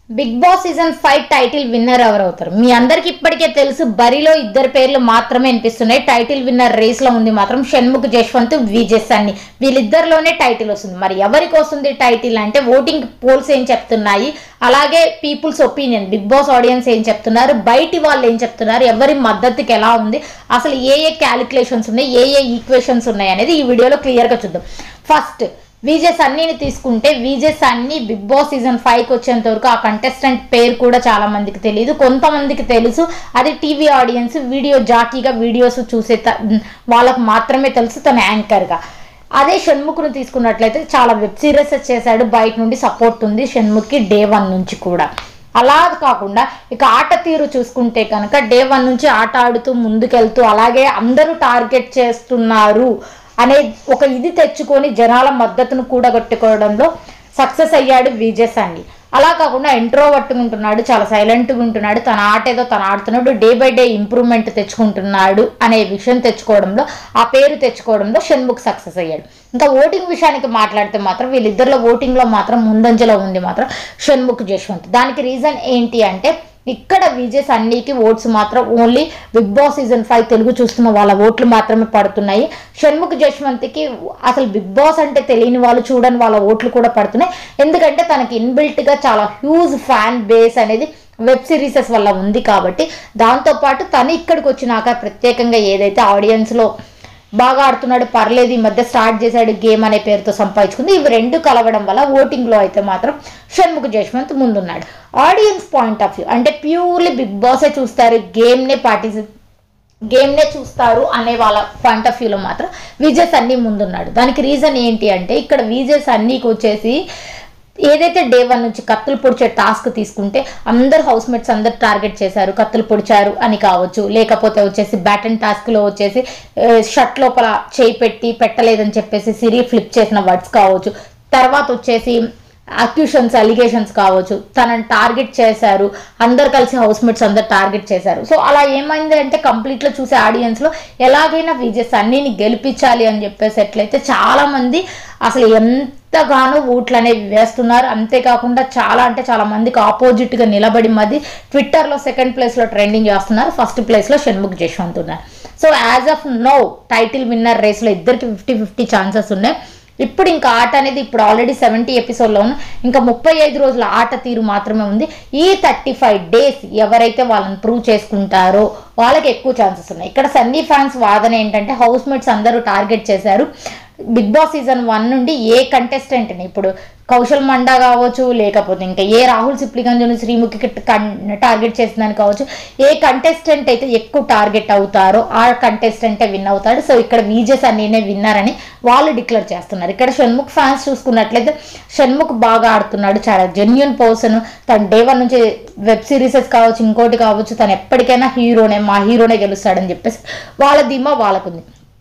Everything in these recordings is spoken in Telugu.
big Boss season five title winner ఎవరు అవుతారు మీ అందరికి ఇప్పటికే తెలుసు బరిలో ఇద్దరు పేర్లు మాత్రమే అనిపిస్తున్నాయి టైటిల్ విన్నర్ రేస్ లో ఉంది మాత్రం షణ్ముఖ్ జశ్వంత్ విజయ్ సన్ని వీళ్ళిద్దరిలోనే టైటిల్ వస్తుంది మరి ఎవరికి వస్తుంది టైటిల్ అంటే ఓటింగ్ పోల్స్ ఏం చెప్తున్నాయి అలాగే people's opinion Bigg Boss audience ఏం చెప్తున్నారు బయటి వాళ్ళు ఏం చెప్తున్నారు ఎవరి మద్దతుకి ఎలా ఉంది అసలు ఏ ఏ క్యాలిక్యులేషన్స్ ఉన్నాయి ఏ ఏ ఈక్వేషన్స్ ఉన్నాయి అనేది ఈ వీడియోలో క్లియర్గా చూద్దాం ఫస్ట్ విజే సన్నీని తీసుకుంటే VJ Sunny Bigg Boss season ఫైవ్కి వచ్చేంత వరకు ఆ కంటెస్టెంట్ పేరు కూడా చాలా మందికి తెలియదు కొంతమందికి తెలుసు అది టీవీ ఆడియన్స్ వీడియో జాకీగా వీడియోస్ చూసే త- వాళ్ళకు మాత్రమే తెలుసు తన యాంకర్గా అదే షణ్ముఖ్ను తీసుకున్నట్లయితే చాలా వెబ్ సిరీస్ చేశాడు బయట నుండి సపోర్ట్ ఉంది షణ్ముఖ్కి డే వన్ నుంచి కూడా అలా కాకుండా ఇక ఆట తీరు చూసుకుంటే కనుక డే వన్ నుంచి ఆట ఆడుతూ ముందుకెళ్తూ అలాగే అందరూ టార్గెట్ చేస్తున్నారు అనే ఒక ఇది తెచ్చుకొని జనాల మద్దతును కూడగట్టుకోవడంలో సక్సెస్ అయ్యాడు విజయ్ సన్ని అలా కాకుండా ఇంట్రోవర్ట్ ఉంటున్నాడు చాలా సైలెంట్గా ఉంటున్నాడు తన ఆట ఏదో తను ఆడుతున్నాడు డే బై డే ఇంప్రూవ్మెంట్ తెచ్చుకుంటున్నాడు అనే విషయం తెచ్చుకోవడంలో ఆ పేరు తెచ్చుకోవడంలో షణ్ముఖ్ సక్సెస్ అయ్యాడు ఇంకా ఓటింగ్ విషయానికి మాట్లాడితే మాత్రం వీళ్ళిద్దరిలో ఓటింగ్లో మాత్రం ముందంజలో ఉంది మాత్రం షణ్ముఖ్ జశ్వంత్ దానికి రీజన్ ఏంటి అంటే ఇక్కడ విజయ్ సన్నీకి ఓట్స్ మాత్రం only Bigg Boss season five Telugu చూస్తున్న వాళ్ళ ఓట్లు మాత్రమే పడుతున్నాయి షణ్ముఖ్ జశ్వంత్కి అసలు బిగ్ బాస్ అంటే తెలియని వాళ్ళు చూడని వాళ్ళ ఓట్లు కూడా పడుతున్నాయి ఎందుకంటే తనకి ఇన్బిల్ట్గా చాలా హ్యూజ్ ఫ్యాన్ బేస్ అనేది వెబ్ సిరీసెస్ వల్ల ఉంది కాబట్టి దాంతోపాటు తను ఇక్కడికి వచ్చినాక ప్రత్యేకంగా ఏదైతే ఆడియన్స్లో బాగా ఆడుతున్నాడు పర్లేదు ఈ మధ్య స్టార్ట్ చేశాడు గేమ్ అనే పేరుతో సంపాదించుకుంది ఇవి రెండు కలవడం వల్ల ఓటింగ్లో అయితే మాత్రం షణ్ముఖ్ జశ్వంత్ ముందున్నాడు ఆడియన్స్ పాయింట్ ఆఫ్ వ్యూ అంటే ప్యూర్లీ బిగ్ బాసే చూస్తారు గేమ్నే పార్టిసిపేట్ గేమ్నే చూస్తారు అనే వాళ్ళ పాయింట్ ఆఫ్ వ్యూలో మాత్రం విజయ్ సన్నీ ముందున్నాడు దానికి రీజన్ ఏంటి అంటే ఇక్కడ విజయ్ సన్నీకి వచ్చేసి ఏదైతే డే వన్ నుంచి కత్తులు పొడిచే టాస్క్ తీసుకుంటే అందరు హౌస్ మేట్స్ అందరు టార్గెట్ చేశారు కత్తులు పొడిచారు అని కావచ్చు లేకపోతే వచ్చేసి బ్యాటన్ టాస్క్లో వచ్చేసి షర్ట్ లోపల చేయి పెట్టి పెట్టలేదని చెప్పేసి సిరి ఫ్లిప్ చేసిన వర్డ్స్ కావచ్చు తర్వాత వచ్చేసి అక్యూషన్స్ అలిగేషన్స్ కావచ్చు తనని టార్గెట్ చేశారు అందరు కలిసి హౌస్ మేట్స్ అందరు టార్గెట్ చేశారు సో అలా ఏమైంది అంటే కంప్లీట్లో చూసే ఆడియన్స్లో ఎలాగైనా విజయ్ సన్నీని గెలిపించాలి అని చెప్పేసి ఎట్లయితే చాలామంది అసలు ఎంతగానో ఓట్లు అనేవి వేస్తున్నారు అంతేకాకుండా చాలా అంటే చాలా మందికి ఆపోజిట్గా నిలబడి మధ్య ట్విట్టర్లో సెకండ్ ప్లేస్లో ట్రెండింగ్ చేస్తున్నారు ఫస్ట్ ప్లేస్లో షణ్ముఖ్ జశ్వంత్ ఉన్నారు so as of no title winner రేస్లో ఇద్దరికి ఫిఫ్టీ ఫిఫ్టీ ఛాన్సెస్ ఉన్నాయి ఇప్పుడు ఇంకా ఆట అనేది ఇప్పుడు ఆల్రెడీ సెవెంటీ ఎపిసోడ్లో ఉన్న ఇంకా ముప్పై ఐదు రోజుల ఆట తీరు మాత్రమే ఉంది ఈ థర్టీ ఫైవ్ డేస్ ఎవరైతే వాళ్ళని ప్రూవ్ చేసుకుంటారో వాళ్ళకి ఎక్కువ ఛాన్సెస్ ఉన్నాయి ఇక్కడ సన్నీ ఫ్యాన్స్ వాదన ఏంటంటే హౌస్ మేట్స్ అందరూ టార్గెట్ చేశారు బిగ్ బాస్ సీజన్ వన్ నుండి ఏ కంటెస్టెంట్ని ఇప్పుడు కౌశల్ మండా కావచ్చు లేకపోతే ఇంకా ఏ రాహుల్ సిప్లిగంజుని శ్రీముఖికి టార్గెట్ చేసిందని కావచ్చు ఏ కంటెస్టెంట్ అయితే ఎక్కువ టార్గెట్ అవుతారో ఆ కంటెస్టెంటే విన్ అవుతాడు సో ఇక్కడ విజయ్ అన్నీనే విన్నర్ అని వాళ్ళు డిక్లేర్ చేస్తున్నారు ఇక్కడ షణ్ముఖ్ ఫ్యాన్స్ చూసుకున్నట్లయితే షణ్ముఖ్ బాగా ఆడుతున్నాడు చాలా జెన్యున్ పర్సన్ తను డే వన్ నుంచి వెబ్ సిరీసెస్ కావచ్చు ఇంకోటి కావచ్చు తను ఎప్పటికైనా హీరోనే మా హీరోనే గెలుస్తాడని చెప్పేసి వాళ్ళ ధీమా వాళ్ళకుంది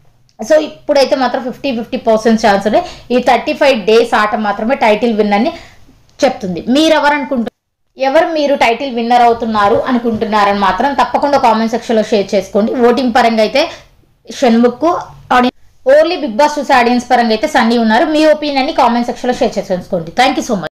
సో ఇప్పుడైతే మాత్రం ఫిఫ్టీ ఫిఫ్టీ పర్సెంట్ ఛాన్స్ ఉన్నాయి ఈ థర్టీ ఫైవ్ డేస్ ఆట మాత్రమే టైటిల్ విన్ అని చెప్తుంది మీరు ఎవరు అనుకుంటున్నారు ఎవరు మీరు టైటిల్ విన్నర్ అవుతున్నారు అనుకుంటున్నారని మాత్రం తప్పకుండా కామెంట్ సెక్షన్లో షేర్ చేసుకోండి ఓటింగ్ పరంగా అయితే Shanmukh audience only Bigg Boss చూసే ఆడియన్స్ పరంగా అయితే సన్నీ ఉన్నారు మీ ఒపీనియన్ని కామెంట్ సెక్షన్లో షేర్ చేసుకోండి థ్యాంక్ యూ సో మచ్